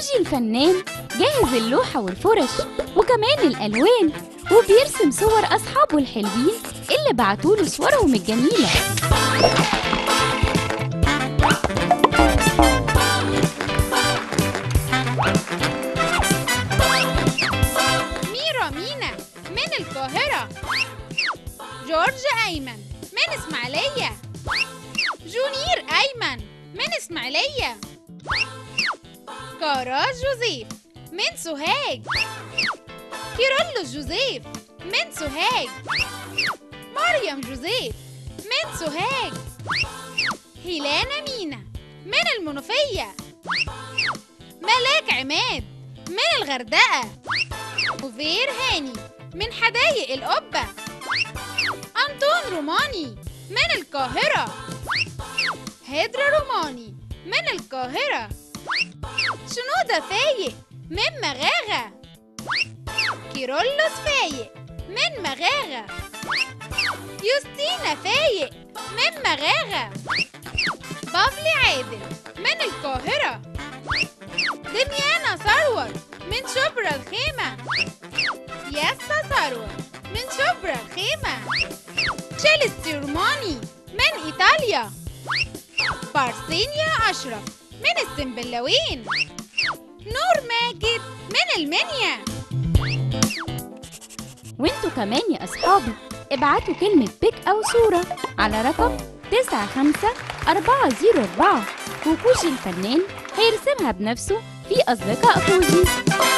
كوجي الفنان جاهز اللوحة والفرش وكمان الألوان وبيرسم صور أصحابه الحلوين اللي بعتوله صورهم الجميلة ميرا مينا من القاهرة جورج أيمن من إسماعيلية جونير أيمن من إسماعيلية كاراج جوزيف من سوهاج كيرلس جوزيف من سوهاج مريم جوزيف من سوهاج هيلانا مينا من المنوفية ملاك عماد من الغردقة وفير هاني من حدايق القبة أنطون روماني من القاهرة هدرة روماني من القاهرة شنودة فايق من مغاغة كيرلس فايق من مغاغة يوستينا فايق من مغاغة بابلي عادل من القاهرة دميانة ثروت من شبرا الخيمة ياسا ثروت من شبرا الخيمة تشيلستي روماني من إيطاليا بارسينيا أشرف من السنبلاوين نور ماجد من المنيا وانتوا كمان يا أصحابي ابعتوا كلمة بيك أو صورة على رقم 95404 وكوجي الفنان هيرسمها بنفسه في أصدقاء كوجي